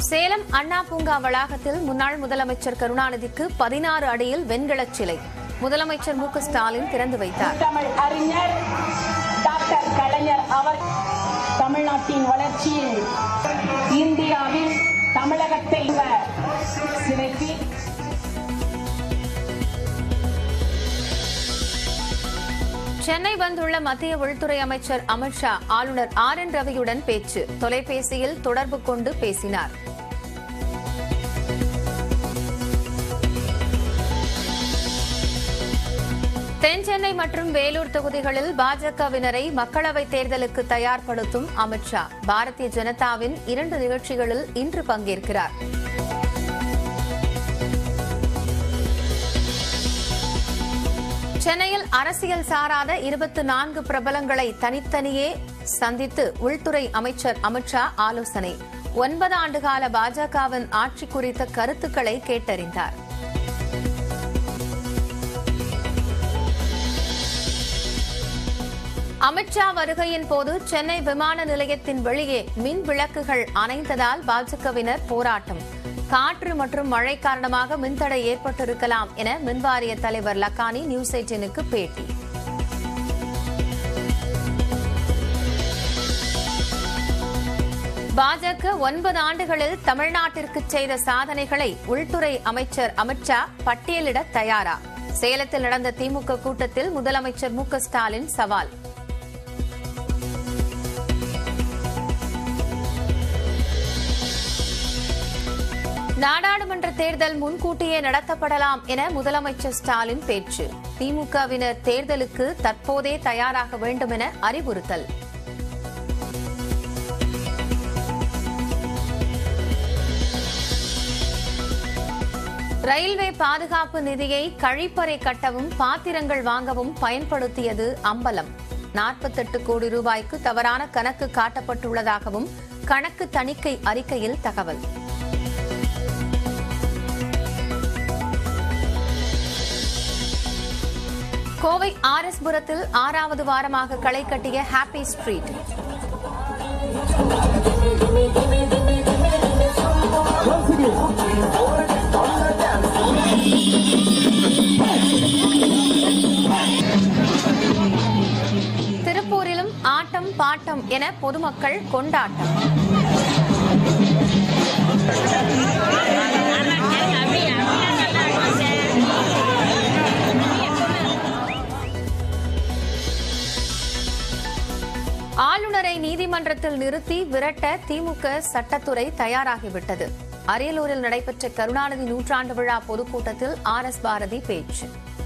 சேலம் அண்ணா பூங்கா வளாகத்தில் முன்னாள் முதலமைச்சர் கருணாநிதிக்கு பதினாறு அடியில் வெண்கலச் சிலை முதலமைச்சர் மு க ஸ்டாலின் திறந்து வைத்தார் தமிழ் அறிஞர் டாக்டர் கலைஞர் அவர் தமிழ்நாட்டின் வளர்ச்சியில் இந்தியாவில் தமிழகத்தை சிலைக்கு சென்னை வந்துள்ள மத்திய உள்துறை அமைச்சர் அமித்ஷா ஆளுநர் ஆர் என் ரவியுடன் பேச்சு தொலைபேசியில் தொடர்பு கொண்டு பேசினார் தென் சென்னை மற்றும் வேலூர் தொகுதிகளில் பாஜகவினரை மக்களவைத் தேர்தலுக்கு தயார்படுத்தும் அமித்ஷா பாரதிய ஜனதாவின் இரண்டு நிகழ்ச்சிகளில் இன்று பங்கேற்கிறார் சென்னையில் அரசியல் சாராத இருபத்தி நான்கு பிரபலங்களை தனித்தனியே சந்தித்து உள்துறை அமைச்சர் அமித்ஷா ஆலோசனை ஒன்பது ஆண்டுகால பாஜகவின் ஆட்சி குறித்த கருத்துக்களை கேட்டறிந்தார் அமித்ஷா வருகையின் போது சென்னை விமான நிலையத்தின் வெளியே மின் விளக்குகள் அணைந்ததால் பாஜகவினர் போராட்டம் காற்று மற்றும் மழை காரணமாக மின்தடை ஏற்பட்டிருக்கலாம் என மின்வாரிய தலைவர் லக்கானி நியூஸ் எயிட்டினுக்கு பேட்டி பாஜக ஒன்பது ஆண்டுகளில் தமிழ்நாட்டிற்கு செய்த சாதனைகளை உள்துறை அமைச்சர் அமித்ஷா பட்டியலிட தயாரா சேலத்தில் நடந்த திமுக கூட்டத்தில் முதலமைச்சர் மு க ஸ்டாலின் சவால் நாடாளுமன்ற தேர்தல் முன்கூட்டியே நடத்தப்படலாம் என முதலமைச்சர் ஸ்டாலின் பேச்சு திமுகவினர் தேர்தலுக்கு தற்போதே தயாராக வேண்டும் என அறிவுறுத்தல் ரயில்வே பாதுகாப்பு நிதியை கழிப்பறை கட்டவும் பாத்திரங்கள் வாங்கவும் பயன்படுத்தியது அம்பலம் நாற்பத்தெட்டு கோடி ரூபாய்க்கு தவறான கணக்கு காட்டப்பட்டுள்ளதாகவும் கணக்கு தணிக்கை அறிக்கையில் தகவல் கோவை ஆர் எஸ் புரத்தில் ஆறாவது வாரமாக களை கட்டிய ஹாப்பி ஸ்ட்ரீட் திருப்பூரிலும் ஆட்டம் பாட்டம் என பொதுமக்கள் கொண்டாட்டம் ஆளுநரை நீதிமன்றத்தில் நிறுத்தி விரட்ட திமுக சட்டத்துறை தயாராகிவிட்டது அரியலூரில் நடைபெற்ற கருணாநிதி நூற்றாண்டு விழா பொதுக்கூட்டத்தில் ஆர் எஸ் பாரதி பேச்சு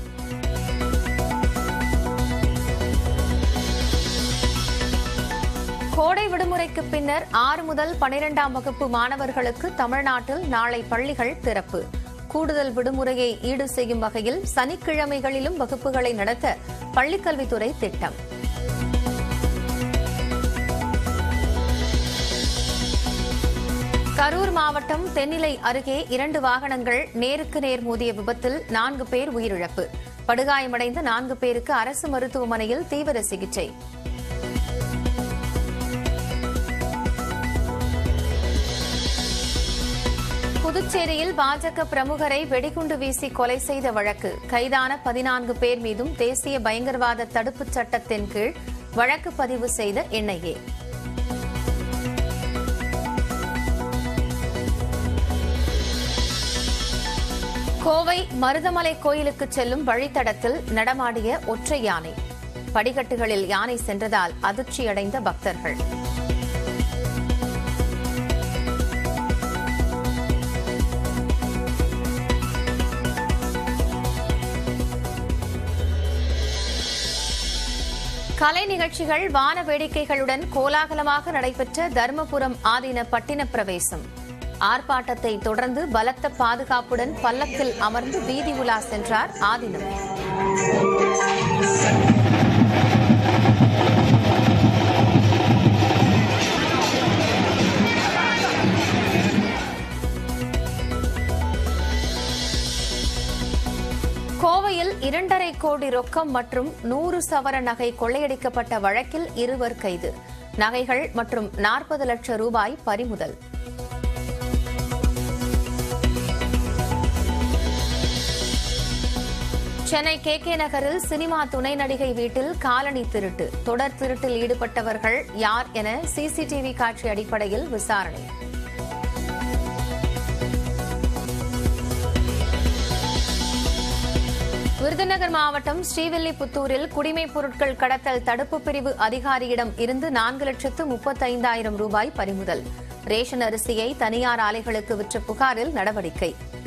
கோடை விடுமுறைக்கு பின்னர் ஆறு முதல் பனிரெண்டாம் வகுப்பு மாணவர்களுக்கு தமிழ்நாட்டில் நாளை பள்ளிகள் திறப்பு கூடுதல் விடுமுறையை ஈடு செய்யும் வகையில் சனிக்கிழமைகளிலும் வகுப்புகளை நடத்த பள்ளிக்கல்வித்துறை திட்டம் கரூர் மாவட்டம் தென்னிலை அருகே இரண்டு வாகனங்கள் நேருக்கு நேர் மோதிய விபத்தில் நான்கு பேர் உயிரிழப்பு படுகாயமடைந்த நான்கு பேருக்கு அரசு மருத்துவமனையில் தீவிர சிகிச்சை புதுச்சேரியில் பாஜக பிரமுகரை வெடிகுண்டு வீசி கொலை செய்த வழக்கு கைதான பதினான்கு பேர் மீதும் தேசிய பயங்கரவாத தடுப்புச் சட்டத்தின் கீழ் வழக்கு பதிவு செய்த என்ஐஏ கோவை மருதமலை கோயிலுக்கு செல்லும் வழித்தடத்தில் நடமாடிய ஒற்றை யானை படிக்கட்டுகளில் யானை சென்றதால் அதிர்ச்சியடைந்த பக்தர்கள் கலை நிகழ்ச்சிகள் வான வேடிக்கைகளுடன் கோலாகலமாக நடைபெற்ற தருமபுரம் ஆதீன பட்டின பிரவேசம் ஆர்ப்பாட்டத்தை தொடர்ந்து பலத்த பாதுகாப்புடன் பல்லக்கில் அமர்ந்து வீதி உலா சென்றார் ஆதினம் கோவையில் இரண்டரை கோடி ரொக்கம் மற்றும் நூறு சவர நகை கொள்ளையடிக்கப்பட்ட வழக்கில் இருவர் கைது நகைகள் மற்றும் நாற்பது லட்சம் ரூபாய் பறிமுதல் சென்னை கே கே நகரில் சினிமா துணை நடிகை வீட்டில் காலணி திருட்டு தொடர் திருட்டில் ஈடுபட்டவர்கள் யார் என சிசிடிவி காட்சி அடிப்படையில் விசாரணை விருதுநகர் மாவட்டம் ஸ்ரீவில்லிபுத்தூரில் குடிமைப் பொருட்கள் கடத்தல் தடுப்பு பிரிவு அதிகாரியிடம் இருந்து நான்கு லட்சத்து முப்பத்தைந்தாயிரம் ரூபாய் பறிமுதல் ரேஷன் அரிசியை தனியார் ஆலைகளுக்கு விற்ற புகாரில் நடவடிக்கை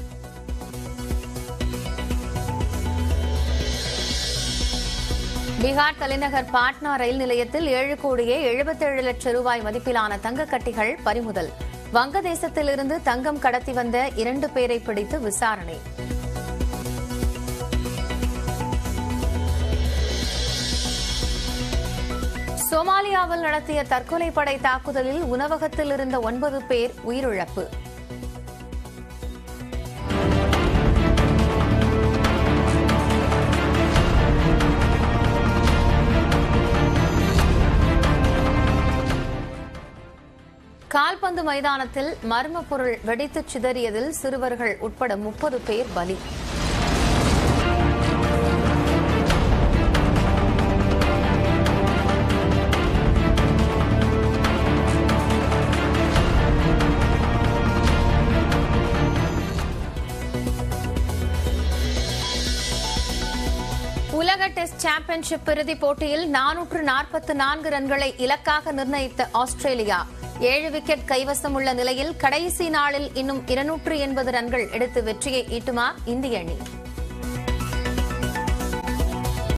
பீகார் தலைநகர் பாட்னா ரயில் நிலையத்தில் ஏழு கோடியே எழுபத்தேழு லட்சம் ரூபாய் மதிப்பிலான தங்கக் கட்டிகள் பறிமுதல் வங்கதேசத்திலிருந்து தங்கம் கடத்தி வந்த இரண்டு பேரை பிடித்து விசாரணை சோமாலியாவில் நடத்திய தற்கொலை படை தாக்குதலில் உணவகத்தில் இருந்த ஒன்பது பேர் உயிரிழப்பு கால்பந்து மைதானத்தில் மர்ம பொருள் வெடித்துச் சிதறியதில் சிறுவர்கள் உட்பட முப்பது பேர் பலி உலக டெஸ்ட் சாம்பியன்ஷிப் இறுதிப் போட்டியில் நானூற்று நாற்பத்து நான்கு ரன்களை இலக்காக நிர்ணயித்த ஆஸ்திரேலியா ஏழு விக்கெட் கைவசம் உள்ள நிலையில் கடைசி நாளில் இன்னும் இருநூற்று எண்பது ரன்கள் எடுத்து வெற்றியை ஈட்டுமா இந்திய அணி